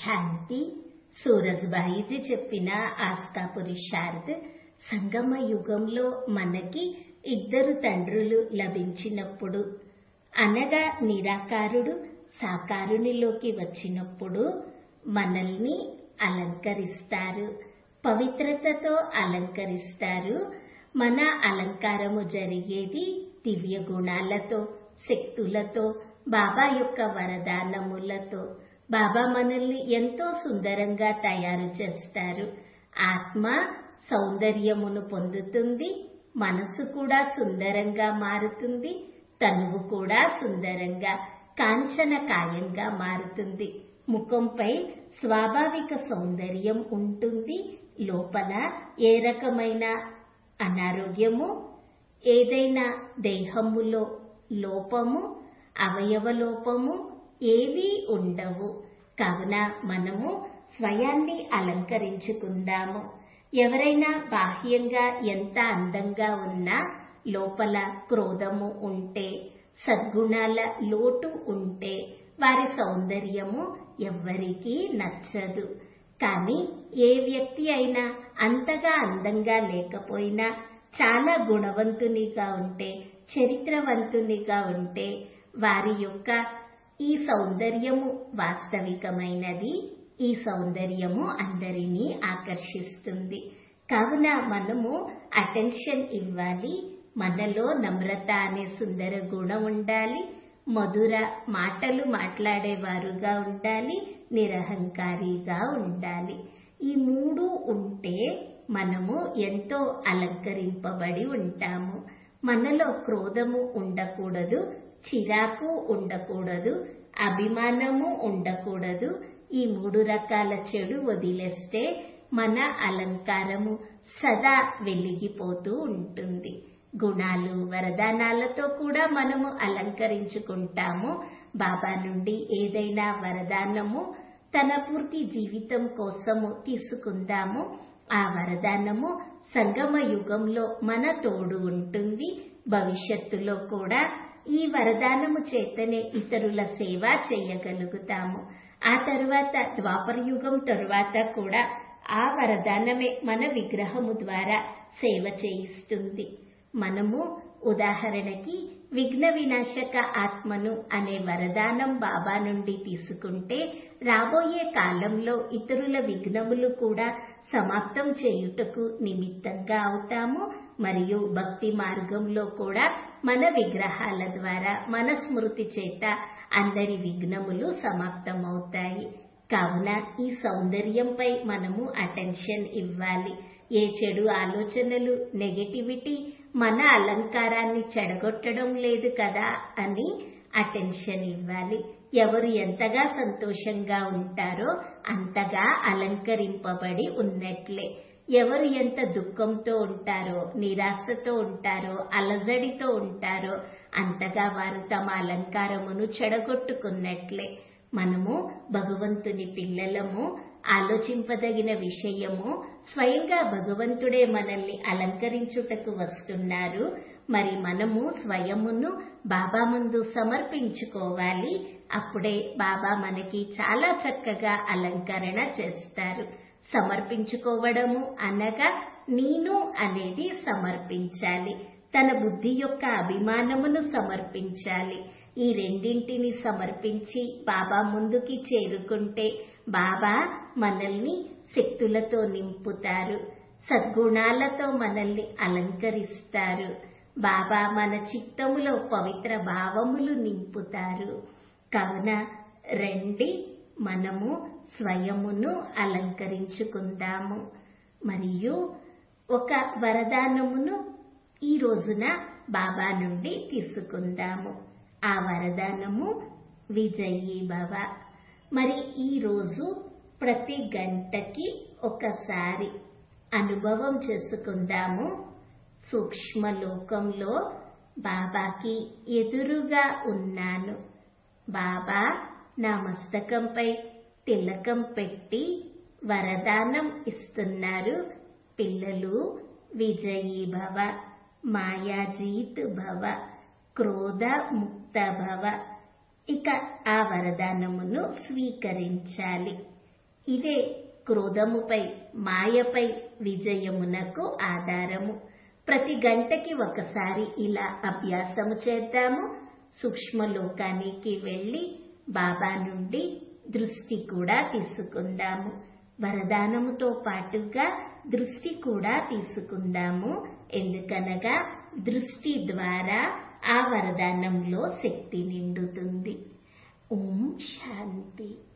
శాంతి సూరజ్బాయిజీ చెప్పిన ఆస్థాపురి శారద్ సంగమ యుగంలో మనకి ఇద్దరు తండ్రులు లభించినప్పుడు అనగా నిరాకారుడు సాకారునిలోకి వచ్చినప్పుడు మనల్ని అలంకరిస్తారు పవిత్రతతో అలంకరిస్తారు మన అలంకారము జరిగేది దివ్య గుణాలతో శక్తులతో బాబా యొక్క వరదానములతో బాబా మనల్ని ఎంతో సుందరంగా తయారు చేస్తారు ఆత్మ సౌందర్యమును పొందుతుంది మనసు కూడా సుందరంగా మారుతుంది తనువు కూడా సుందరంగా కాంచన కాయంగా మారుతుంది ముఖంపై స్వాభావిక సౌందర్యం ఉంటుంది లోపల ఏ రకమైన అనారోగ్యము ఏదైనా దేహములో లోపము అవయవ లోపము ఏవీ ఉండవు కావున మనము స్వయాన్ని అలంకరించుకుందాము ఎవరైనా బాహ్యంగా ఎంత అందంగా ఉన్నా లోపల క్రోధము ఉంటే సద్గుణాల లోటు ఉంటే వారి సౌందర్యము ఎవ్వరికీ నచ్చదు కానీ ఏ వ్యక్తి అయినా అంతగా అందంగా లేకపోయినా చాలా గుణవంతునిగా ఉంటే చరిత్రవంతునిగా ఉంటే వారి యొక్క ఈ సౌందర్యము వాస్తవికమైనది ఈ సౌందర్యము అందరినీ ఆకర్షిస్తుంది కావున మనము అటెన్షన్ ఇవ్వాలి మనలో నమ్రత అనే సుందర గుణం ఉండాలి మధుర మాటలు మాట్లాడేవారుగా ఉండాలి నిరహంకారిగా ఉండాలి ఈ మూడు ఉంటే మనము ఎంతో అలంకరింపబడి ఉంటాము మనలో క్రోధము ఉండకూడదు చిరాకు ఉండకూడదు అభిమానము ఉండకూడదు ఈ మూడు రకాల చెడు వదిలేస్తే మన అలంకారము సదా వెలిగిపోతూ ఉంటుంది గుణాలు వరదానాలతో కూడా మనము అలంకరించుకుంటాము బాబా నుండి ఏదైనా వరదానము తన పూర్తి జీవితం కోసము తీసుకుందాము ఆ వరదానము సంగమ యుగంలో మన తోడు ఉంటుంది భవిష్యత్తులో కూడా ఈ వరదానము చేతనే ఇతరుల సేవ చేయగలుగుతాము ఆ తరువాత ద్వాపర యుగం తరువాత కూడా ఆ వరదానమే మన విగ్రహము ద్వారా సేవ చేయిస్తుంది మనము ఉదాహరణకి విఘ్న వినాశక ఆత్మను అనే వరదానం బాబా నుండి తీసుకుంటే రాబోయే కాలంలో ఇతరుల విఘ్నములు కూడా సమాప్తం చేయుటకు నిమిత్తంగా అవుతాము మరియు భక్తి మార్గంలో కూడా మన విగ్రహాల ద్వారా మన స్మృతి చేత అందరి విఘ్నములు సమాప్తమవుతాయి కావున ఈ సౌందర్యంపై మనము అటెన్షన్ ఇవ్వాలి ఏ చెడు ఆలోచనలు నెగటివిటీ మన అలంకారాన్ని చెడగొట్టడం లేదు కదా అని అటెన్షన్ ఇవ్వాలి ఎవరు ఎంతగా సంతోషంగా ఉంటారో అంతగా అలంకరింపబడి ఉన్నట్లే ఎవరు ఎంత దుఃఖంతో ఉంటారో నిరాశతో ఉంటారో అలజడితో ఉంటారో అంతగా వారు తమ అలంకారమును చెడగొట్టుకున్నట్లే మనము భగవంతుని పిల్లలము ఆలోచింపదగిన విషయము స్వయంగా భగవంతుడే మనల్ని అలంకరించుటకు వస్తున్నారు మరి మనము స్వయమును బాబా ముందు సమర్పించుకోవాలి అప్పుడే బాబా మనకి చాలా చక్కగా అలంకరణ చేస్తారు సమర్పించుకోవడము అనగా నేను అనేది సమర్పించాలి తన బుద్ధి యొక్క అభిమానమును సమర్పించాలి ఈ రెండింటిని సమర్పించి బాబా ముందుకి చేరుకుంటే బాబా మనల్ని శక్తులతో నింపుతారు సద్గుణాలతో మనల్ని అలంకరిస్తారు బాబా మన చిత్తములో పవిత్ర భావములు నింపుతారు కావున రండి మనము స్వయమును అలంకరించుకుందాము మరియు ఒక వరదానమును ఈ రోజున బాబా నుండి తీసుకుందాము ఆ వరదానము విజయీ భవ మరి ఈ రోజు ప్రతి గంటకి ఒకసారి అనుభవం చేసుకుందాము సూక్ష్మలోకంలో బాబాకి ఎదురుగా ఉన్నాను బాబా నా మస్తకంపై తిలకం పెట్టి వరదానం ఇస్తున్నారు పిల్లలు విజయీ భవ మాయాజీత్ భవ క్రోధ ముక్త భవ ఇక ఆ వరదానమును స్వీకరించాలి ఇదే క్రోధముపై మాయపై విజయమునకు ఆధారము ప్రతి గంటకి ఒకసారి ఇలా అభ్యాసము చేద్దాము సూక్ష్మలోకానికి వెళ్ళి బాబా నుండి దృష్టి కూడా తీసుకుందాము వరదానముతో పాటుగా దృష్టి కూడా తీసుకుందాము ఎందుకనగా దృష్టి ద్వారా ఆ వరదానంలో శక్తి నిండుతుంది ఓం శాంతి